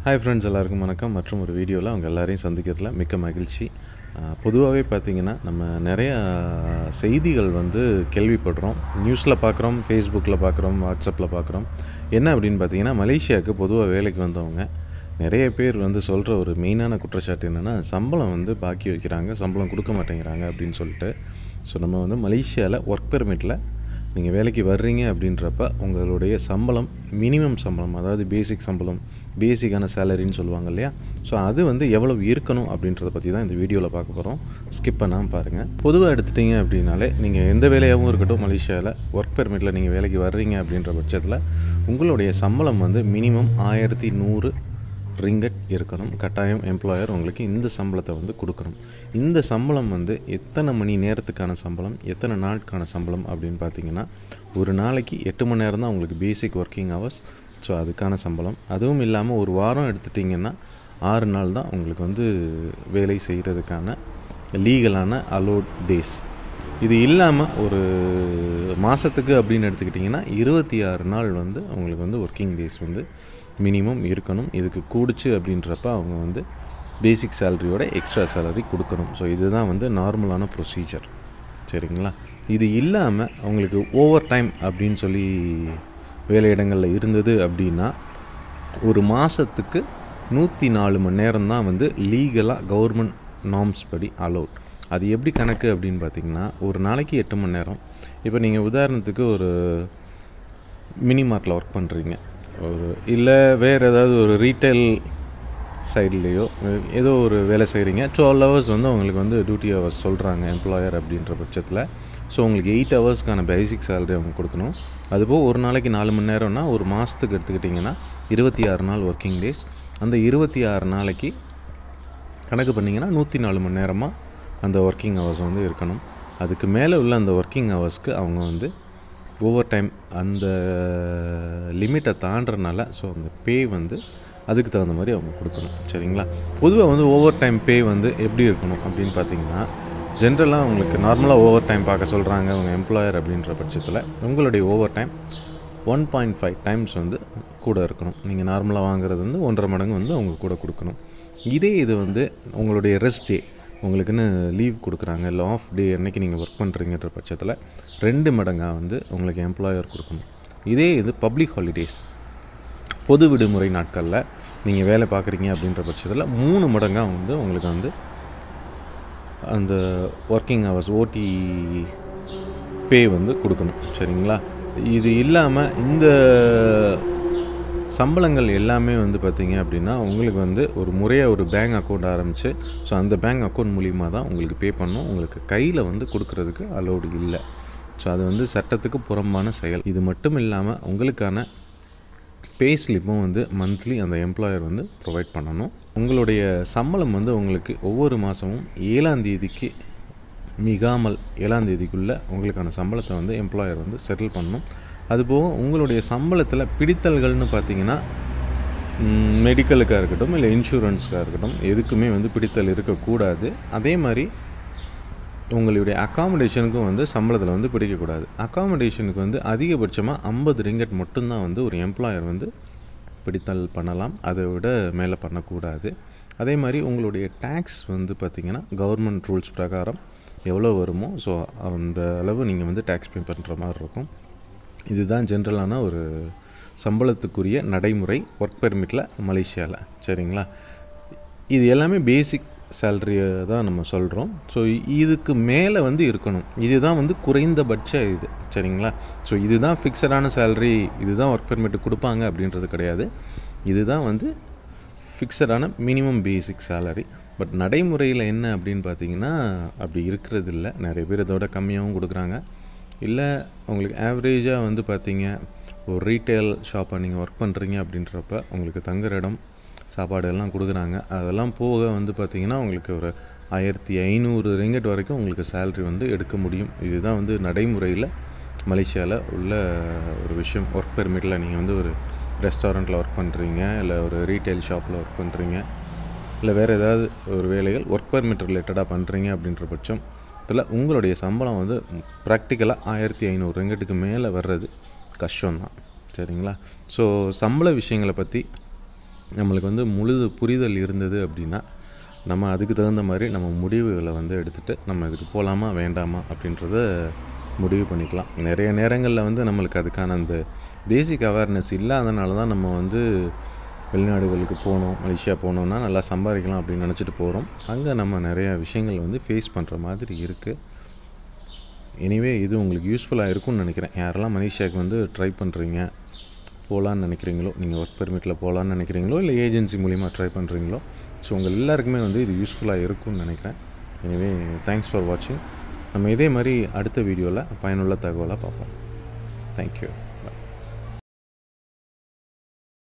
hi friends எல்லாருக்கும் வணக்கம் மற்றும் ஒரு வீடியோவில் அவங்க எல்லாரையும் சந்திக்கிறதுல மிக்க மகிழ்ச்சி பொதுவாகவே பார்த்திங்கன்னா நம்ம நிறைய செய்திகள் வந்து கேள்விப்படுறோம் நியூஸில் பார்க்குறோம் ஃபேஸ்புக்கில் பார்க்குறோம் வாட்ஸ்அப்பில் பார்க்குறோம் என்ன அப்படின்னு பார்த்தீங்கன்னா மலேசியாவுக்கு பொதுவாக வேலைக்கு வந்தவங்க நிறைய பேர் வந்து சொல்கிற ஒரு மெயினான குற்றச்சாட்டு என்னென்னா சம்பளம் வந்து பாக்கி வைக்கிறாங்க சம்பளம் கொடுக்க மாட்டேங்கிறாங்க அப்படின்னு சொல்லிட்டு ஸோ நம்ம வந்து மலேசியாவில் ஒர்க் பெர்மிட்டில் நீங்கள் வேலைக்கு வர்றீங்க அப்படின்றப்ப உங்களுடைய சம்பளம் மினிமம் சம்பளம் அதாவது பேசிக் சம்பளம் பேசிக்கான சேலரின்னு சொல்லுவாங்க இல்லையா ஸோ அது வந்து எவ்வளவு இருக்கணும் அப்படின்றத பற்றி தான் இந்த வீடியோவில் பார்க்க போகிறோம் ஸ்கிப் பண்ணாமல் பாருங்கள் பொதுவாக எடுத்துட்டீங்க அப்படின்னாலே நீங்கள் எந்த வேலையாகவும் இருக்கட்டும் மலேசியாவில் ஒர்க் பெர்மிட்டில் நீங்கள் வேலைக்கு வர்றீங்க அப்படின்ற பட்சத்தில் உங்களுடைய சம்பளம் வந்து மினிமம் ஆயிரத்தி நூறு ரிங்கட் இருக்கணும் கட்டாயம் எம்ப்ளாயர் உங்களுக்கு இந்த சம்பளத்தை வந்து கொடுக்கணும் இந்த சம்பளம் வந்து எத்தனை மணி நேரத்துக்கான சம்பளம் எத்தனை நாளுக்கான சம்பளம் அப்படின்னு பார்த்தீங்கன்னா ஒரு நாளைக்கு எட்டு மணி நேரம் தான் உங்களுக்கு பேசிக் ஒர்க்கிங் ஹவர்ஸ் ஸோ அதுக்கான சம்பளம் அதுவும் இல்லாமல் ஒரு வாரம் எடுத்துட்டிங்கன்னா ஆறு நாள் தான் உங்களுக்கு வந்து வேலை செய்கிறதுக்கான லீகலான அலோட் டேஸ் இது இல்லாமல் ஒரு மாதத்துக்கு அப்படின்னு எடுத்துக்கிட்டிங்கன்னா இருபத்தி ஆறு நாள் வந்து உங்களுக்கு வந்து ஒர்க்கிங் டேஸ் வந்து மினிமம் இருக்கணும் இதுக்கு கூடிச்சு அப்படின்றப்ப அவங்க வந்து பேசிக் சேலரியோட எக்ஸ்ட்ரா சேலரி கொடுக்கணும் ஸோ இதுதான் வந்து நார்மலான ப்ரொசீஜர் சரிங்களா இது இல்லாமல் அவங்களுக்கு ஓவர் டைம் அப்படின்னு சொல்லி வேலையிடங்களில் இருந்தது அப்படின்னா ஒரு மாதத்துக்கு நூற்றி நாலு மணி நேரம் தான் வந்து லீகலாக கவர்மெண்ட் நார்ம்ஸ் படி அலோட் அது எப்படி கணக்கு அப்படின்னு பார்த்தீங்கன்னா ஒரு நாளைக்கு எட்டு மணி நேரம் இப்போ நீங்கள் உதாரணத்துக்கு ஒரு மினி மார்ட்டில் ஒர்க் பண்ணுறீங்க ஒரு இல்லை வேறு ஏதாவது ஒரு ரீட்டைல் சைட்லேயோ ஏதோ ஒரு வேலை செய்கிறீங்க டுவெல் ஹவர்ஸ் வந்து உங்களுக்கு வந்து டியூட்டி ஹவர்ஸ் சொல்கிறாங்க எம்ப்ளாயர் அப்படின்ற பட்சத்தில் ஸோ உங்களுக்கு எயிட் ஹவர்ஸ்க்கான பேசிக் சேலரி அவங்க கொடுக்கணும் அதுபோல் ஒரு நாளைக்கு நாலு மணி நேரம்னா ஒரு மாதத்துக்கு எடுத்துக்கிட்டிங்கன்னா இருபத்தி ஆறு நாள் ஒர்க்கிங் டேஸ் அந்த இருபத்தி ஆறு நாளைக்கு கணக்கு பண்ணிங்கன்னா நூற்றி நாலு மணி நேரமாக அந்த ஒர்க்கிங் ஹவர்ஸ் வந்து இருக்கணும் அதுக்கு மேலே உள்ள அந்த ஒர்க்கிங் ஹவர்ஸ்க்கு அவங்க வந்து ஓவர் டைம் அந்த லிமிட்டை தாண்டுறனால ஸோ அந்த பே வந்து அதுக்கு தகுந்த மாதிரி அவங்க கொடுக்கணும் சரிங்களா பொதுவாக வந்து ஓவர் டைம் பே வந்து எப்படி இருக்கணும் அப்படின்னு பார்த்தீங்கன்னா ஜென்ரலாக உங்களுக்கு நார்மலாக ஓவர் டைம் பார்க்க சொல்கிறாங்க அவங்க எம்ப்ளாயர் அப்படின்ற பட்சத்தில் உங்களுடைய overtime one point five times வந்து கூட இருக்கணும் நீங்கள் நார்மலாக வாங்குறது வந்து ஒன்றரை மடங்கு வந்து அவங்க கூட கொடுக்கணும் இதே இது வந்து உங்களுடைய ரெஸ்ட் டே உங்களுக்குன்னு லீவ் கொடுக்குறாங்க இல்லை ஆஃப் டே அன்னைக்கு நீங்கள் ஒர்க் பண்ணுறீங்கன்ற பட்சத்தில் ரெண்டு மடங்காக வந்து உங்களுக்கு எம்ப்ளாயர் கொடுக்கணும் இதே இது பப்ளிக் ஹாலிடேஸ் பொது விடுமுறை நாட்களில் நீங்கள் வேலை பார்க்குறீங்க அப்படின்ற பட்சத்தில் மூணு மடங்காக வந்து உங்களுக்கு வந்து அந்த ஒர்க்கிங் ஹவர்ஸ் ஓடி பே வந்து கொடுக்கணும் சரிங்களா இது இல்லாமல் இந்த சம்பளங்கள் எல்லாமே வந்து பார்த்திங்க அப்படின்னா உங்களுக்கு வந்து ஒரு முறையாக ஒரு பேங்க் அக்கௌண்ட் ஆரம்பித்து ஸோ அந்த பேங்க் அக்கௌண்ட் மூலிமா தான் உங்களுக்கு பே பண்ணும் உங்களுக்கு கையில் வந்து கொடுக்கறதுக்கு அலோடு இல்லை ஸோ அது வந்து சட்டத்துக்கு புறம்பான செயல் இது மட்டும் இல்லாமல் உங்களுக்கான பே ஸ்லிப்பும் வந்து மந்த்லி அந்த எம்ப்ளாயர் வந்து ப்ரொவைட் பண்ணணும் உங்களுடைய சம்பளம் வந்து உங்களுக்கு ஒவ்வொரு மாதமும் ஏழாம் தேதிக்கு மிகாமல் ஏழாம் தேதிக்குள்ளே உங்களுக்கான சம்பளத்தை வந்து எம்ப்ளாயர் வந்து செட்டில் பண்ணணும் அதுபோக உங்களுடைய சம்பளத்தில் பிடித்தல்கள்னு பார்த்தீங்கன்னா மெடிக்கலுக்காக இருக்கட்டும் இல்லை இன்சூரன்ஸுக்காக இருக்கட்டும் எதுக்குமே வந்து பிடித்தல் இருக்கக்கூடாது அதே மாதிரி உங்களுடைய அக்காமடேஷனுக்கும் வந்து சம்பளத்தில் வந்து பிடிக்கக்கூடாது அக்காமடேஷனுக்கு வந்து அதிகபட்சமாக ஐம்பது ரிங்கட் மட்டும்தான் வந்து ஒரு எம்ப்ளாயர் வந்து பிடித்தல் பண்ணலாம் அதை விட மேலே பண்ணக்கூடாது அதே மாதிரி உங்களுடைய டேக்ஸ் வந்து பார்த்திங்கன்னா கவர்மெண்ட் ரூல்ஸ் பிரகாரம் எவ்வளோ வருமோ ஸோ அந்த அளவு நீங்கள் வந்து டேக்ஸ் பே பண்ணுற மாதிரி இருக்கும் இதுதான் ஜென்ரலான ஒரு சம்பளத்துக்குரிய நடைமுறை ஒர்க் பெர்மிட்டில் மலேசியாவில் சரிங்களா இது எல்லாமே பேசிக் சேலரியை தான் நம்ம சொல்கிறோம் ஸோ இதுக்கு மேலே வந்து இருக்கணும் இதுதான் வந்து குறைந்தபட்ச இது சரிங்களா ஸோ இதுதான் ஃபிக்ஸடான சேலரி இதுதான் ஒர்க் பெர்மிட் கொடுப்பாங்க அப்படின்றது கிடையாது இதுதான் வந்து ஃபிக்ஸடான மினிமம் பேசிக் சேலரி பட் நடைமுறையில் என்ன அப்படின்னு பார்த்தீங்கன்னா அப்படி இருக்கிறது இல்லை நிறைய பேர் இதோட கம்மியாகவும் கொடுக்குறாங்க இல்லை உங்களுக்கு ஆவரேஜாக வந்து பார்த்தீங்க ஒரு ரீட்டைல் ஷாப்பை நீங்கள் ஒர்க் பண்ணுறீங்க அப்படின்றப்ப உங்களுக்கு தங்குற இடம் சாப்பாடு எல்லாம் கொடுக்குறாங்க அதெல்லாம் போக வந்து பார்த்திங்கன்னா உங்களுக்கு ஒரு ஆயிரத்தி ஐநூறு ரிங்கட் வரைக்கும் உங்களுக்கு சேல்ரி வந்து எடுக்க முடியும் இதுதான் வந்து நடைமுறையில் மலேசியாவில் உள்ள ஒரு விஷயம் ஒர்க் பெர்மிட்டில் நீங்கள் வந்து ஒரு ரெஸ்டாரண்ட்டில் ஒர்க் பண்ணுறீங்க இல்லை ஒரு ரீட்டைல் ஷாப்பில் ஒர்க் பண்ணுறீங்க இல்லை வேறு ஏதாவது ஒரு வேலைகள் ஒர்க் பெர்மிட் ரிலேட்டடாக பண்ணுறீங்க அப்படின்ற பட்சம் இதில் உங்களுடைய சம்பளம் வந்து ப்ராக்டிக்கலாக ஆயிரத்தி ஐநூறு ரிங்கட்டுக்கு மேலே வர்றது கஷ்டம்தான் சரிங்களா ஸோ சம்பள விஷயங்களை பற்றி நம்மளுக்கு வந்து முழு புரிதல் இருந்தது அப்படின்னா நம்ம அதுக்கு தகுந்த மாதிரி நம்ம முடிவுகளை வந்து எடுத்துகிட்டு நம்ம இதுக்கு போகலாமா வேண்டாமா அப்படின்றத முடிவு பண்ணிக்கலாம் நிறைய நேரங்களில் வந்து நம்மளுக்கு அதுக்கான அந்த பேசிக் அவேர்னஸ் இல்லாதனால தான் நம்ம வந்து வெளிநாடுகளுக்கு போகணும் மலேசியா போகணுன்னா நல்லா சம்பாதிக்கலாம் அப்படின்னு நினச்சிட்டு போகிறோம் அங்கே நம்ம நிறையா விஷயங்கள் வந்து ஃபேஸ் பண்ணுற மாதிரி இருக்குது எனிவே இது உங்களுக்கு யூஸ்ஃபுல்லாக இருக்கும்னு நினைக்கிறேன் யாரெல்லாம் மலேசியாவுக்கு வந்து ட்ரை பண்ணுறீங்க போகலான்னு நினைக்கிறீங்களோ நீங்கள் ஒர்க் பெர்மிட்டில் போகலான்னு நினைக்கிறீங்களோ இல்லை ஏஜென்சி மூலிமா ட்ரை பண்ணுறீங்களோ ஸோ உங்கள் எல்லாருக்குமே வந்து இது யூஸ்ஃபுல்லாக இருக்கும்னு நினைக்கிறேன் எனிவே தேங்க்ஸ் ஃபார் வாட்சிங் நம்ம இதே மாதிரி அடுத்த வீடியோவில் பயனுள்ள தகவலாக பார்ப்போம் தேங்க்யூ